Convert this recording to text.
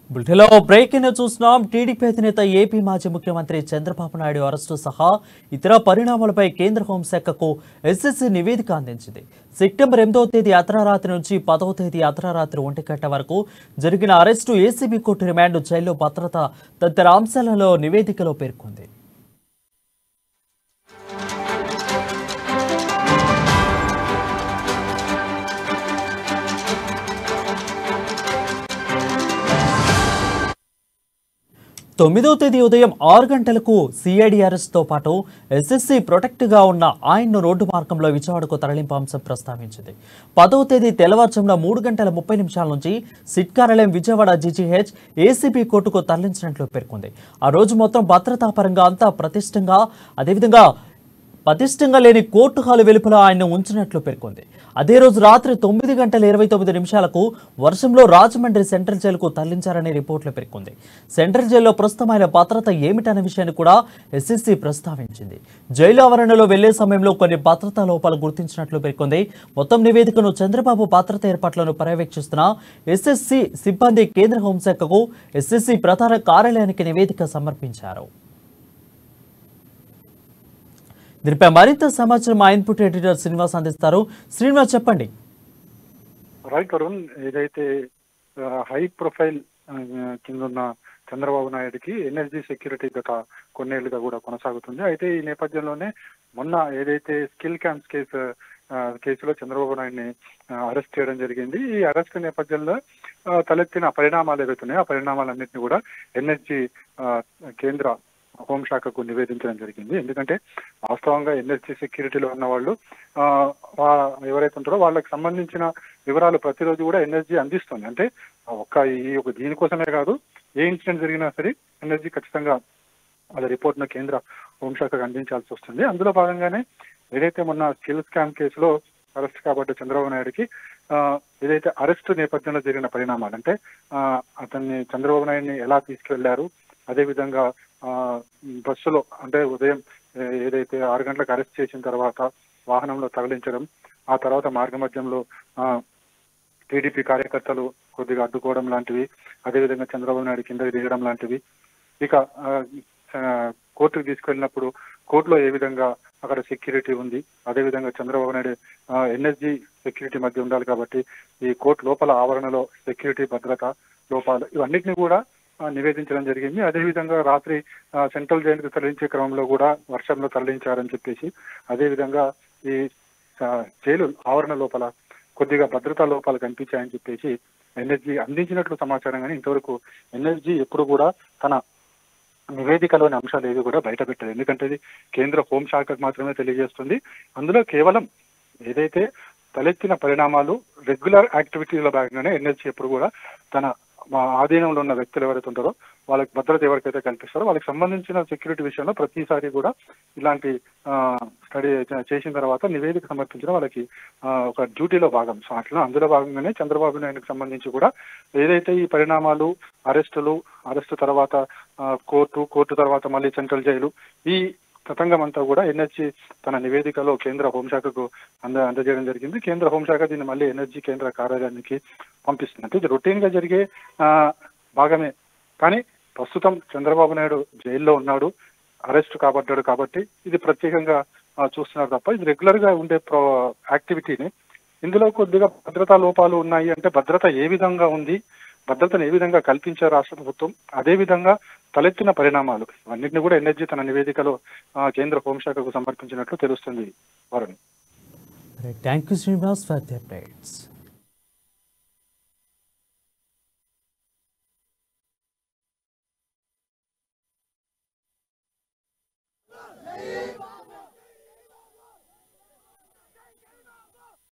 బులెటిన్లో బ్రేకింగ్ చూస్తున్నాం టీడీపీ అధినేత ఏపీ మాజీ ముఖ్యమంత్రి చంద్రబాబు నాయుడు అరెస్టు సహా ఇతర పరిణామాలపై కేంద్ర హోంశాఖకు ఎస్ఎస్సీ నివేదిక అందించింది సెప్టెంబర్ ఎనిమిదవ తేదీ అర్ధరాత్రి నుంచి పదవ తేదీ అర్ధరాత్రి ఒంటి గంట వరకు జరిగిన అరెస్టు ఏసీబీ కోర్టు రిమాండ్ జైల్లో భద్రత తదితర అంశాలలో నివేదికలో పేర్కొంది తొమ్మిదవ తేదీ ఉదయం ఆరు గంటలకు సిఐడి అరెస్ట్తో పాటు ఎస్ఎస్సి ప్రొటెక్ట్గా ఉన్న ఆయన్ను రోడ్డు మార్గంలో విజయవాడకు తరలింపు అంశం ప్రస్తావించింది పదవ తేదీ తెల్లవారుజామున మూడు గంటల ముప్పై నిమిషాల నుంచి సిట్ కార్యాలయం విజయవాడ జీజీహెచ్ ఏసీబీ కోర్టుకు తరలించినట్లు పేర్కొంది ఆ రోజు మొత్తం భద్రతాపరంగా అంతా ప్రతిష్టంగా అదేవిధంగా పటిష్టంగా లేని కోర్టు హాలు వెలుపల ఆయన ఉంచినట్లు పేర్కొంది అదే రోజు రాత్రి తొమ్మిది గంటల ఇరవై తొమ్మిది నిమిషాలకు వర్షంలో రాజమండ్రి సెంట్రల్ జైలుకు తరలించారని రిపోర్టులు పేర్కొంది సెంట్రల్ జైల్లో ప్రస్తుతం ఆయన భద్రత ఏమిటనే విషయాన్ని కూడా ఎస్ఎస్సీ ప్రస్తావించింది జైలు ఆవరణలో వెళ్లే సమయంలో కొన్ని భద్రతా లోపాలు గుర్తించినట్లు పేర్కొంది మొత్తం నివేదికను చంద్రబాబు భద్రత ఏర్పాట్లను పర్యవేక్షిస్తున్న ఎస్ఎస్సీ సిబ్బంది కేంద్ర హోంశాఖకు ఎస్ఎస్సీ ప్రధాన కార్యాలయానికి నివేదిక సమర్పించారు దీనిపై మరింత సమాచారం మా ఇన్పుట్ ఎడిటర్ శ్రీనివాస్ అందిస్తారు శ్రీనివాస్ చెప్పండి రైట్ వరుణ్ ఏదైతే హై ప్రొఫైల్ కింద ఉన్న చంద్రబాబు నాయుడుకి ఎనర్జీ సెక్యూరిటీ గత కొన్నేళ్లుగా కూడా కొనసాగుతుంది అయితే ఈ నేపథ్యంలోనే మొన్న ఏదైతే స్కిల్ క్యాంప్స్ కేసు ఆ, కేసులో చంద్రబాబు నాయుడిని అరెస్ట్ చేయడం జరిగింది ఈ అరెస్ట్ నేపథ్యంలో ఆ, తలెత్తిన పరిణామాలు ఏవైతున్నాయో ఆ పరిణామాలన్నింటినీ కూడా ఎనర్జీ కేంద్ర హోంశాఖకు నివేదించడం జరిగింది ఎందుకంటే వాస్తవంగా ఎనర్జీ సెక్యూరిటీలో ఉన్న వాళ్ళు ఆ, వా- ఎవరైతే ఉంటారో వాళ్ళకి సంబంధించిన వివరాలు ప్రతిరోజు కూడా ఎనర్జీ అందిస్తుంది అంటే ఒక్క ఈ ఒక దీనికోసమే కాదు ఏ ఇన్సిడెంట్ జరిగినా సరే ఎనర్జీ ఖచ్చితంగా వాళ్ళ రిపోర్ట్ను కేంద్ర హోంశాఖకు అందించాల్సి వస్తుంది అందులో భాగంగానే ఏదైతే మొన్న స్కిల్ స్కామ్ కేసులో అరెస్ట్ కాబట్టి చంద్రబాబు నాయుడుకి ఆ, ఏదైతే అరెస్ట్ నేపథ్యంలో జరిగిన పరిణామాలు అంటే ఆ, అతన్ని చంద్రబాబు నాయుడిని ఎలా తీసుకువెళ్లారు అదేవిధంగా ఆ, బస్సులో అంటే ఉదయం ఏ- ఏదైతే ఆరు గంటలకు అరెస్ట్ చేసిన తర్వాత వాహనంలో తరలించడం ఆ తర్వాత మార్గ మధ్యంలో ఆ, టీడీపీ కార్యకర్తలు కొద్దిగా అడ్డుకోవడం లాంటివి అదేవిధంగా చంద్రబాబు నాయుడు కిందకి దిగడం లాంటివి ఇక ఆ, ఆ, కోర్టుకు తీసుకెళ్ళినప్పుడు కోర్టులో ఏ విధంగా అక్కడ సెక్యూరిటీ ఉంది అదేవిధంగా చంద్రబాబు నాయుడు ఎన్ఎస్జీ సెక్యూరిటీ మధ్య ఉండాలి కాబట్టి ఈ కోర్టు లోపల ఆవరణలో సెక్యూరిటీ భద్రత లోపాలు ఇవన్నిటిని కూడా ఆ, నివేదించడం జరిగింది అదేవిధంగా రాత్రి ఆ, సెంట్రల్ జైలుకు తరలించే క్రమంలో కూడా వర్షంలో తరలించారని చెప్పేసి అదేవిధంగా ఈ ఆ, జైలు ఆవరణ లోపల కొద్దిగా భద్రతా లోపాలు కనిపించాయని చెప్పేసి ఎన్ఎస్జీ అందించినట్లు సమాచారం కానీ ఇంతవరకు ఎన్ఎస్జీ ఎప్పుడు కూడా తన నివేదికలోని అంశాలు ఏవి కూడా బయట పెట్టదు ఎందుకంటే ఇది కేంద్ర హోంశాఖకు మాత్రమే తెలియజేస్తుంది అందులో కేవలం ఏదైతే తలెత్తిన పరిణామాలు రెగ్యులర్ యాక్టివిటీలో భాగంగానే ఎన్ఎస్జీ ఎప్పుడు కూడా తన మా ఆధీనంలో ఉన్న వ్యక్తులు ఎవరైతే ఉంటారో వాళ్ళకి భద్రత ఎవరికైతే కల్పిస్తారో వాళ్ళకి సంబంధించిన సెక్యూరిటీ విషయంలో ప్రతిసారి కూడా ఇలాంటి స్టడీ చేసిన తర్వాత నివేదిక సమర్పించడం వాళ్ళకి ఆ, ఒక డ్యూటీలో భాగం సో అట్లా అందులో భాగంగానే చంద్రబాబు నాయుడుకి సంబంధించి కూడా ఏదైతే ఈ పరిణామాలు అరెస్టులు అరెస్టు తర్వాత ఆ, కోర్టు కోర్టు తర్వాత మళ్ళీ సెంట్రల్ జైలు ఈ తతంగం అంతా కూడా ఎన్హెచ్సి తన నివేదికలో కేంద్ర హోంశాఖకు అంద అందజేయడం జరిగింది కేంద్ర హోంశాఖ దీన్ని మళ్ళీ ఎనర్జీ కేంద్ర కార్యాలయానికి పంపిస్తుంది అంటే ఇది రొటీన్ గా జరిగే ఆ, భాగమే కానీ ప్రస్తుతం చంద్రబాబు నాయుడు జైల్లో ఉన్నాడు అరెస్ట్ కాబడ్డాడు కాబట్టి ఇది ప్రత్యేకంగా ఆ, చూస్తున్నారు తప్ప ఇది రెగ్యులర్ గా ఉండే ప్రో యాక్టివిటీని ఇందులో కొద్దిగా భద్రతా లోపాలు ఉన్నాయి అంటే భద్రత ఏ విధంగా ఉంది భద్రతను ఏ విధంగా కల్పించారు రాష్ట్ర ప్రభుత్వం అదే విధంగా తలెత్తిన పరిణామాలు అన్నింటినీ కూడా ఎనర్జీ తన నివేదికలో ఆ, కేంద్ర హోంశాఖకు సమర్పించినట్లు తెలుస్తుంది Varun thank you Srinivas for the updates